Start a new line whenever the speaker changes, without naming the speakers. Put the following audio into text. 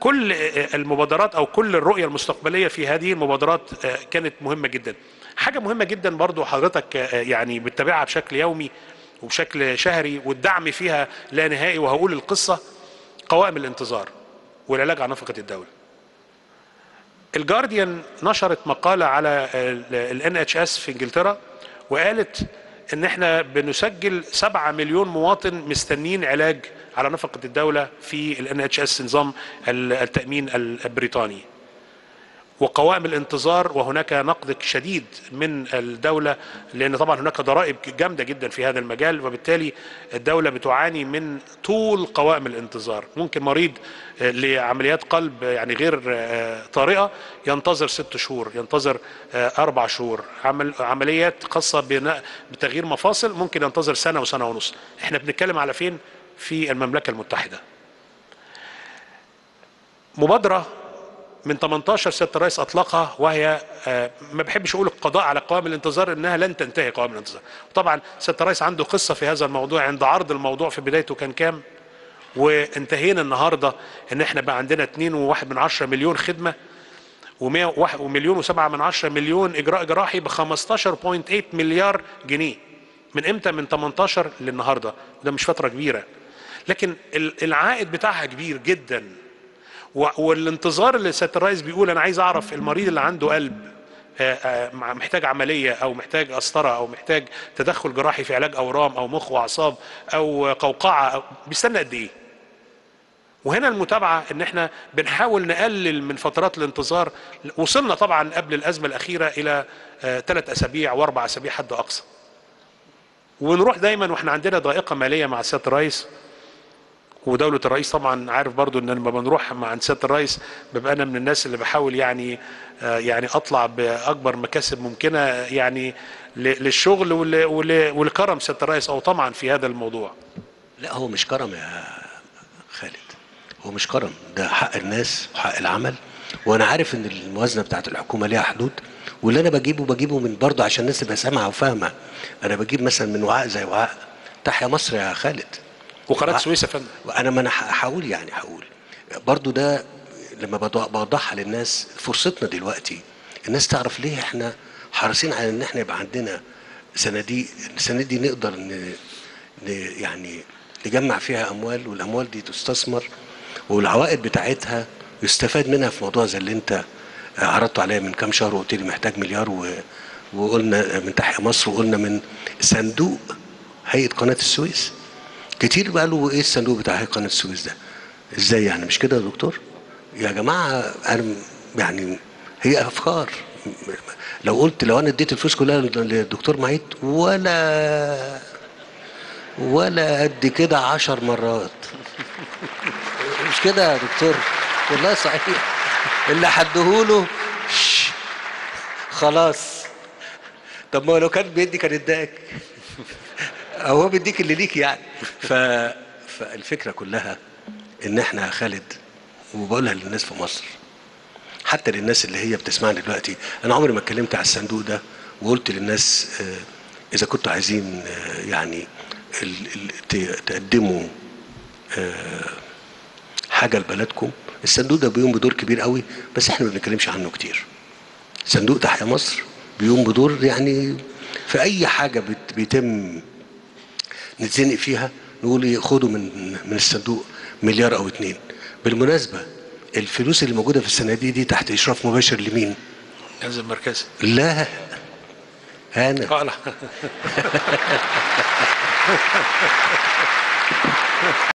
كل المبادرات او كل الرؤيه المستقبليه في هذه المبادرات كانت مهمه جدا حاجه مهمه جدا برضو حضرتك يعني بتتابعها بشكل يومي وبشكل شهري والدعم فيها لا نهائي وهقول القصه قوائم الانتظار والعلاج عن نفقه الدوله الجارديان نشرت مقاله على الان اتش اس في انجلترا وقالت ان احنا بنسجل 7 مليون مواطن مستنين علاج على نفقه الدوله في الان اتش اس نظام التامين البريطاني وقوائم الانتظار وهناك نقد شديد من الدولة لأن طبعا هناك ضرائب جامدة جدا في هذا المجال وبالتالي الدولة بتعاني من طول قوائم الانتظار ممكن مريض لعمليات قلب يعني غير طارئة ينتظر ست شهور ينتظر أربع شهور عمل عمليات خاصة بتغيير مفاصل ممكن ينتظر سنة وسنة ونص احنا بنتكلم على فين في المملكة المتحدة مبادرة من 18 سياده الرئيس اطلقها وهي ما بحبش اقول القضاء على قوائم الانتظار انها لن تنتهي قوائم الانتظار طبعا سياده الرئيس عنده قصه في هذا الموضوع عند عرض الموضوع في بدايته كان كام وانتهينا النهارده ان احنا بقى عندنا 2.1 من 10 مليون خدمه و100 ومليون و7 من 10 مليون اجراء جراحي ب 15.8 مليار جنيه من امتى من 18 للنهارده وده مش فتره كبيره لكن العائد بتاعها كبير جدا والانتظار اللي سياده الرئيس بيقول انا عايز اعرف المريض اللي عنده قلب محتاج عمليه او محتاج قسطره او محتاج تدخل جراحي في علاج اورام او مخ واعصاب او قوقعه أو بيستنى قد ايه؟ وهنا المتابعه ان احنا بنحاول نقلل من فترات الانتظار وصلنا طبعا قبل الازمه الاخيره الى ثلاث اسابيع واربع اسابيع حد اقصى. ونروح دايما واحنا عندنا ضائقه ماليه مع سياده الرئيس ودولة الرئيس طبعا عارف برضو ان لما بنروح مع سيادة الرئيس ببقى انا من الناس اللي بحاول يعني آه يعني اطلع باكبر مكاسب ممكنة يعني للشغل ولكرم سيادة الرئيس او طمعا في هذا الموضوع
لا هو مش كرم يا خالد هو مش كرم ده حق الناس وحق العمل وانا عارف ان الموازنه بتاعت الحكومه ليها حدود واللي انا بجيبه بجيبه من برضه عشان الناس تبقى سامعه وفاهمه انا بجيب مثلا من وعاء زي وعاء تحيا مصر يا خالد
وقناه السويس يا فندم
انا ما انا هقول يعني هقول برضو ده لما بوضحها للناس فرصتنا دلوقتي الناس تعرف ليه احنا حريصين على ان احنا يبقى عندنا صناديق الصناديق دي نقدر ن... ن... يعني نجمع فيها اموال والاموال دي تستثمر والعوائد بتاعتها يستفاد منها في موضوع زي اللي انت عرضته عليا من كام شهر وقلت لي محتاج مليار و... وقلنا من تحيا مصر وقلنا من صندوق هيئه قناه السويس كتير قالوا ايه الصندوق بتاع هيئه قناه السويس ده ازاي يعني مش كده يا دكتور يا جماعه انا يعني هي افكار لو قلت لو انا اديت الفلوس كلها للدكتور معيد ولا ولا قد كده عشر مرات مش كده يا دكتور والله صحيح اللي حدهوله خلاص طب ما لو كان بيدي كان اداك او هو بيديك اللي ليك يعني ف... فالفكره كلها ان احنا يا خالد وبقولها للناس في مصر حتى للناس اللي هي بتسمعني دلوقتي انا عمري ما اتكلمت على الصندوق ده وقلت للناس آه اذا كنتوا عايزين آه يعني ال... ال... تقدموا آه حاجه لبلدكم الصندوق ده بيقوم بدور كبير قوي بس احنا ما بنتكلمش عنه كتير صندوق تحيا مصر بيقوم بدور يعني في اي حاجه بت... بيتم نتزنق فيها نقول خدوا من من الصندوق مليار او اتنين بالمناسبه الفلوس اللي موجوده في الصناديق دي تحت اشراف مباشر لمين؟
الجهاز المركزي
لا انا
قال